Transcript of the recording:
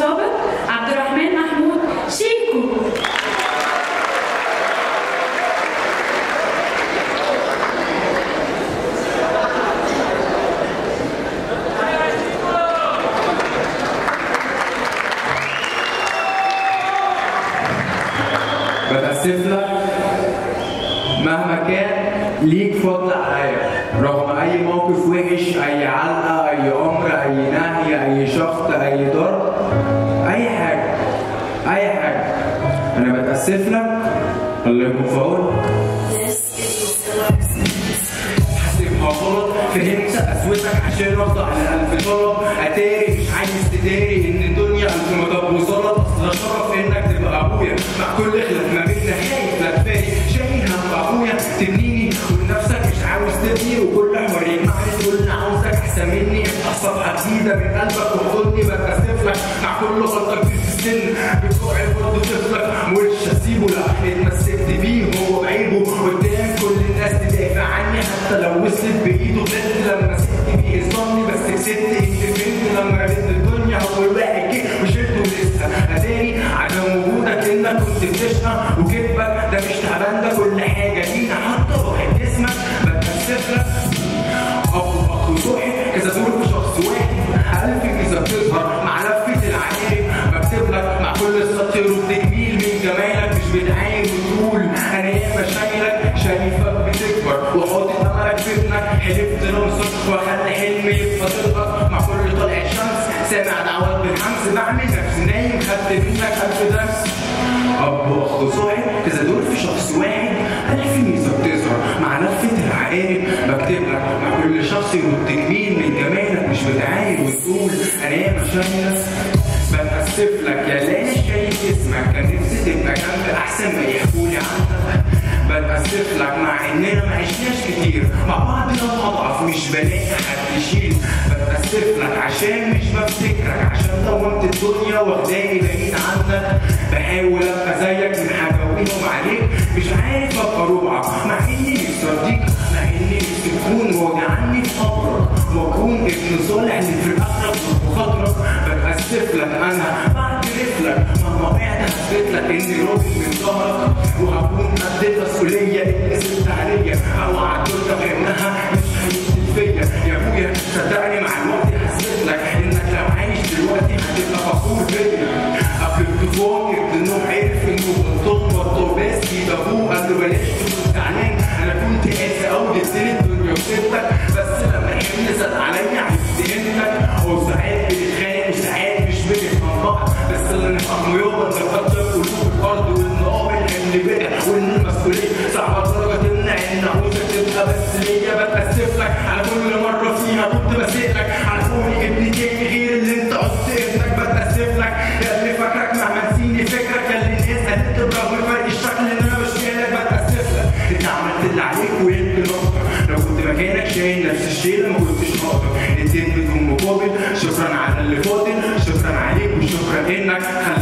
ظابط عبد الرحمن محمود شيكو بتأسف لك مهما كان ليك فضل عليا رغم اي موقف وحش اي علقه اي امر اي نهي اي شخط اي ضرب اي حاجه اي حاجه انا بتأسف لك الله يكون في عونك حاسبها غلط فهمت اسوتك عشان ارضى على الف طلب اتاري مش عايز تداري ان الدنيا الف مطب وزلط ده شرف انك تبقى ابويا مع كل خلاف ما بينا خايف لا تفارق شايل هم ابويا تبنيني ولنفسك مش عاوز تبني وكل حواليك معرف كل عاوزك احسن مني افتح صفحه جديده من قلبك وخدني بتاسف لك مع كل غلطه كبير في السن بتوعي برضه طفلك مش هسيبه لا اتمسكت بيه هو بعيبه قدام كل الناس تدافع عني حتى لو وصلت بايده غلطت لما سبت بيه ظني بس كسبت انت فهمت لما رد الدنيا اول واحد جه وشلته لسه اتاري عدم وجودك انك كنت بتشقى وكذبك ده مش تعبان ده كل حاجه لينا حتى واحد اسمك بتاسف لك ابو اخو صاحب كذا دور في شخص واحد الف كذا بتظهر مع لفه العقارب بكتب لك مع كل سطر وتجميل من جمالك مش بتعاين وتقول انا ياما شايلك شايفك بتكبر وحاطط املك في ابنك حلفت نوصل واخلي حلمي يبقى صدقك مع كل طلع شمس سامع دعوات بالحمس بعمل نفسي نايم خدت منك الف درس اب واخت صاحب كذا دور في شخص واحد الف ميزه بتظهر مع لفه العقارب بكتب لك مع كل شخص يرد جميل من جمالك مش بتعاين وتقول انا ياما شايلك بتأسف لك يا لا شايف اسمك كان نفسي تبقى جنب احسن ما يحكولي عنك بتأسف لك مع اننا ما عشناش كتير مع بعض لما اضعف مش بلاقي حد يشيل بتأسف لك عشان مش بفتكرك عشان طولت الدنيا واخداني بعيد عنك بحاول ابقى زيك من حكاويهم عليك مش عارف ابقى ربعك مع اني نفسي ارضيك مع اني نفسي تكون وجعني في صبرك واكون ابن صالح اللي في الاخره بخاطرك بتأسف لك انا بعترف لك مهما وقعت هثبت لك اني راجل من ظهرك وهكون قد المسؤوليه اللي سبت عليا او عدلت بانها مش هيثبت فيا يا ابويا صدقني مع الوقت حسيت لك انك لو عايش دلوقتي هتبقى فخور بيا قبل الطوفان ابن نوح عرف انه غلطان بطل بس ده ابوه قال له بلاش تكون زعلان انا كنت قاسي قوي جبت لي الدنيا وسبتك بس لما الحمل زاد عليا عرفت انك وساعات بنتخانق وساعات مش بنفهم بعض بس اللي نفهمه يابا انت بتقدر قلوب الارض والنقاب الحمل بقى وان المسؤوليه صعبه لدرجه تمنع ان عاوزك تبقى بس ليا بتاسف لك على كل مره فيها كنت بسيء لك على كوني ابن تاني غير اللي انت قلت ابنك بتاسف لك يا اللي فاكرك مهما نسيني فكرك يا اللي الناس قالت برغم فرق الشكل ان انا مش جايلك بتاسف لك انت عملت اللي عليك ويمكن اكتر لو كنت مكانك شايل نفس الشيء ما كنتش هقدر اديت بدون مقابل شكرا على اللي فاضل شكرا عليك وشكرا انك خليت